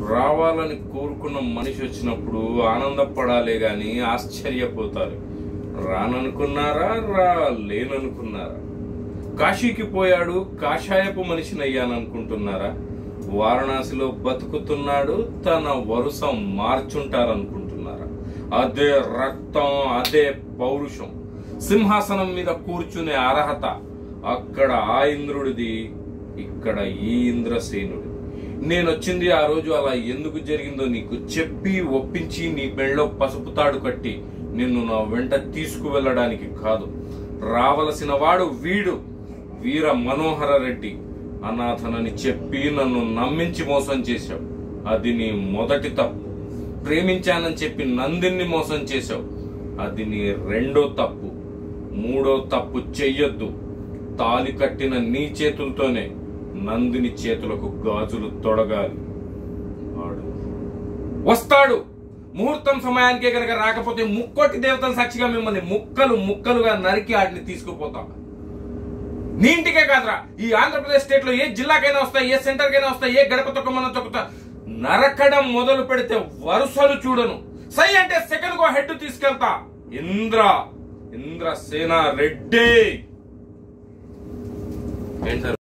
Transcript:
రావాలని కోరుకున్న మనిషి వచ్చినప్పుడు ఆనందపడాలే గాని ఆశ్చర్యపోతారు రాననుకున్నారా రా లేననుకున్నారా కాశీకి పోయాడు కాషాయపు మనిషిని అయ్యాననుకుంటున్నారా వారణాసిలో బతుకుతున్నాడు తన వరుస మార్చుంటారనుకుంటున్నారా అదే రక్తం అదే పౌరుషం సింహాసనం మీద కూర్చునే అర్హత అక్కడ ఆ ఇంద్రుడిది ఇక్కడ ఈ ఇంద్రసేనుడి నేను వచ్చింది ఆ రోజు అలా ఎందుకు జరిగిందో నీకు చెప్పి ఒప్పించి నీ పెళ్ళలో పసుపు తాడు కట్టి నిన్ను నా వెంట తీసుకువెళ్ళడానికి కాదు రావలసిన వాడు వీడు వీర మనోహర రెడ్డి అనాథనని చెప్పి నన్ను నమ్మించి మోసం చేశావు అది నీ మొదటి తప్పు ప్రేమించానని చెప్పి నందిని మోసం చేశావు అది నీ రెండో తప్పు మూడో తప్పు చెయ్యొద్దు తాలి కట్టిన నీ చేతులతోనే నందిని చేతులకు గాజులు తొడగాలి వాడు వస్తాడు ముహూర్తం సమయానికే గనక రాకపోతే ముక్కోటి దేవతల సాక్షిగా మిమ్మల్ని ముక్కలు ముక్కలుగా నరికి వాటిని తీసుకుపోతాం నీ ఇంటికే కాదురా ఈ ఆంధ్రప్రదేశ్ స్టేట్ లో ఏ జిల్లాకైనా వస్తాయి ఏ సెంటర్ కైనా వస్తాయి ఏ గడప తొక్కమన్న తొక్కుతా నరకడం మొదలు పెడితే వరుసలు చూడను సై అంటే సెకండ్ కో హెడ్ తీసుకెళ్తా ఇంద్ర ఇంద్రసేన రెడ్డి ఏంటి సార్